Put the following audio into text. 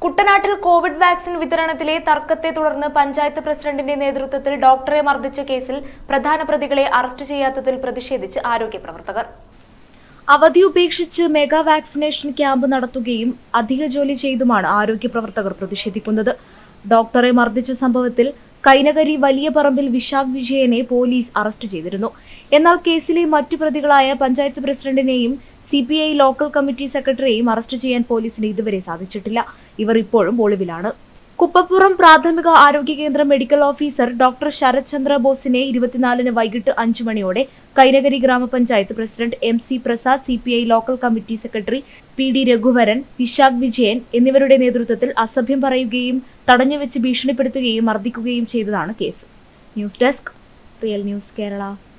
കുട്ടനാട്ടിൽ Covid vaccine വിതരണത്തിലെ തർക്കത്തെ തുടർന്ന് പഞ്ചായത്ത് പ്രസിഡന്റിന്റെ നേതൃത്വത്തിൽ ഡോക്ടറെ മർദ്ദിച്ച കേസിൽ പ്രധാന പ്രതികളെ അറസ്റ്റ് ചെയ്യാത്തതിൽ പ്രതിഷേധിച്ച് ആരോഗ്യ പ്രവർത്തകർ അവധി ഉപേക്ഷിച്ച് മെഗാ വാക്സിനേഷൻ ക്യാമ്പ് നടത്തുകയും അധിക ജോലി ചെയ്തുമാണ് ആരോഗ്യ പ്രവർത്തകർ പ്രതിഷേധിക്കുന്നത് ഡോക്ടറെ മർദ്ദിച്ച സംഭവത്തിൽ കൈനകരി വലിയ പറമ്പിൽ വിശാഖ് വിജയനെ പോലീസ് അറസ്റ്റ് ചെയ്തിരുന്നു എന്നാൽ കേസിലെ മറ്റു പ്രതികളായ പഞ്ചായത്ത് പ്രസിഡന്റിനെയും C P I local committee സെക്രട്ടറിയെയും അറസ്റ്റ് ചെയ്യാൻ പോലീസിന് ഇതുവരെ സാധിച്ചിട്ടില്ല ഇവർ ഇപ്പോഴും ഒളിവിലാണ് കുപ്പപ്പുറം പ്രാഥമിക ആരോഗ്യ കേന്ദ്ര medical officer doctor Sarath Chandra ബോസിനെ ഇരുപത്തിനാലിന് വൈകിട്ട് അഞ്ചു മണിയോടെ കൈനഗരി ഗ്രാമപഞ്ചായത്ത് president M C Prasad C P I local committee secretary P D Raghuvaran Vishakh Vijayan എന്നിവരുടെ നേതൃത്വത്തിൽ അസഭ്യം പറയുകയും തടഞ്ഞുവെച്ച് ഭീഷണിപ്പെടുത്തുകയും മർദ്ദിക്കുകയും ചെയ്തതാണ് case news desk real news Kerala